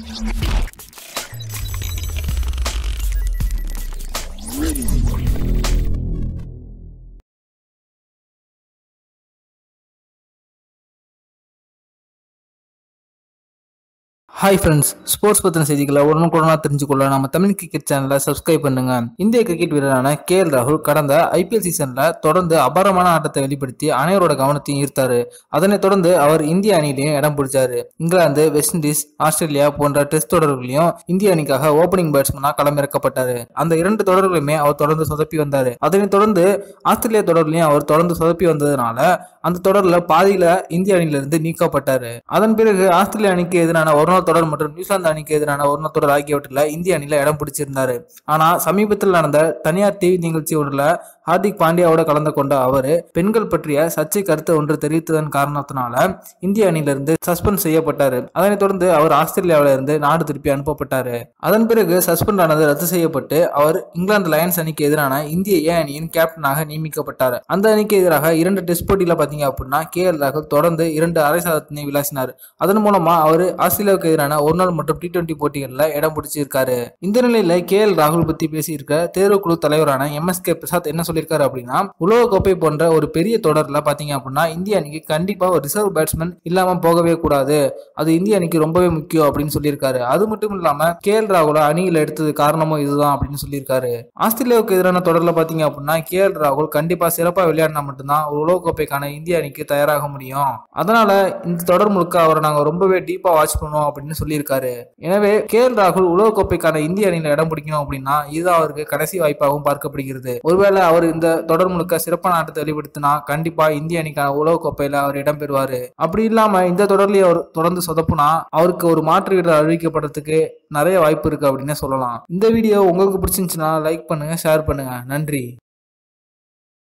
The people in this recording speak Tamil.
ஹாய் ஃப்ரெண்ட்ஸ் ஸ்போர்ட்ஸ் பற்றின செய்திகளை உடனுக்குடனாக தெரிஞ்சுக்கொள்ள நம்ம தமிழ் கிரிக்கெட் சேனலை சப்ஸ்கிரைப் பண்ணுங்க இந்திய கிரிக்கெட் வீரரான கே எல் ராகுல் கடந்த ஐபிஎல் சீசன்ல தொடர்ந்து அபாரமான ஆட்டத்தை வெளிப்படுத்தி அனைவரோட கவனத்தையும் ஈர்த்தாரு அதனைத் தொடர்ந்து அவர் இந்திய அணியிலையும் இடம் பிடிச்சாரு இங்கிலாந்து வெஸ்ட் இண்டீஸ் ஆஸ்திரேலியா போன்ற டெஸ்ட் தொடர்களையும் இந்திய அணிக்காக ஓபனிங் பேட்ஸ்மேனா களமிறக்கப்பட்டாரு அந்த இரண்டு தொடர்களுமே அவர் தொடர்ந்து சொதப்பி வந்தாரு அதனைத் தொடர்ந்து ஆஸ்திரேலியா தொடர்லையும் அவர் தொடர்ந்து சொதப்பி வந்ததுனால அந்த தொடர்ல பாதியில இந்திய அணியிலிருந்து நீக்கப்பட்டாரு அதன் பிறகு ஆஸ்திரேலிய அணிக்கு எதிரான ஒரு நாள் தொடர் மற்றும் நியூசிலாந்து அணிக்கு எதிரான ஒரு நாள் தொடர் ஆகியவற்றில் இந்திய அணியில இடம் பிடிச்சிருந்தாரு ஆனா சமீபத்தில் நடந்த தனியார் டிவி நிகழ்ச்சி ஒன்றில் ஹார்திக் பாண்டியாவோட கலந்து கொண்ட அவரு பெண்கள் பற்றிய சர்ச்சை கருத்து ஒன்று தெரிவித்ததன் காரணத்தினால இந்திய அணியிலிருந்து சஸ்பெண்ட் செய்யப்பட்டாரு அதனைத் தொடர்ந்து அவர் ஆஸ்திரேலியாவில இருந்து நாடு திருப்பி அனுப்பப்பட்டாரு அதன் பிறகு சஸ்பெண்ட் ஆனது ரத்து செய்யப்பட்டு அவர் இங்கிலாந்து லயன்ஸ் அணிக்கு எதிரான இந்திய ஏ அணியின் கேப்டனாக நியமிக்கப்பட்டார் அந்த அணிக்கு எதிராக இரண்டு டெஸ்ட் போட்டியில பாத்தீங்க அப்படின்னா கே எல் ராகுல் தொடர்ந்து இரண்டு அரை சதத்தினை விளாசினார் அதன் மூலமா அவர் ஆஸ்திரேலியாவுக்கு எதிரான ஒரு நாள் மற்றும் டி டுவெண்டி போட்டிகளில் இடம் பிடிச்சிருக்காரு இந்த நிலையில கே எல் ராகுல் பத்தி பேசியிருக்க தேர்வுக்குழு தலைவரான எம் எஸ் கே பிரசாத் என்ன சொல்லியிருக்காரு அப்படின்னா உலகக்கோப்பை போன்ற ஒரு பெரிய தொடர்ல பாத்தீங்க அப்படின்னா இந்திய அணிக்கு கண்டிப்பா ஒரு ரிசர்வ் பேட்ஸ்மேன் இல்லாம போகவே கூடாது அது இந்திய அணிக்கு ரொம்பவே முக்கியம் அப்படின்னு சொல்லியிருக்காரு அது மட்டும் இல்லாம கே எல் ராகுல அணியில் எடுத்தது காரணமும் இதுதான் அப்படின்னு சொல்லியிருக்காரு ஆஸ்திரேலியாவுக்கு எதிரான தொடர்ல பாத்தீங்க அப்படின்னா கே எல் ராகுல் கண்டிப்பா சிறப்பா விளையாடினா மட்டும்தான் ஒரு உலகக்கோப்பைக்கான இந்திய அணிக்கு தயாராக முடியும் அதனால இந்த தொடர் முழுக்க அவரை நாங்க ரொம்பவே டீப்பா வாட்ச் பண்ணுவோம் அப்படின்னு சொல்லியிருக்காரு எனவே கே எல் ராகுல் உலகக்கோப்பைக்கான இந்திய அணியில இடம் பிடிக்கணும் அப்படின்னா இதுதான் அவருக்கு கடைசி வாய்ப்பாகவும் பார்க்கப்படுகிறது ஒருவேளை அவர் இந்த தொடர் முழுக்க சிறப்பான ஆட்டத்தை வெளிப்படுத்தினா கண்டிப்பா இந்திய அணிக்கான உலகக்கோப்பையில அவர் இடம் பெறுவாரு அப்படி இல்லாம இந்த தொடர்லயே அவர் தொடர்ந்து சொதப்புனா அவருக்கு ஒரு மாற்று வீரர் அறிவிக்கப்படுறதுக்கு நிறைய வாய்ப்பு இருக்கு அப்படின்னு சொல்லலாம் இந்த வீடியோ உங்களுக்கு பிடிச்சிருந்துச்சுன்னா லைக் பண்ணுங்க ஷேர் பண்ணுங்க நன்றி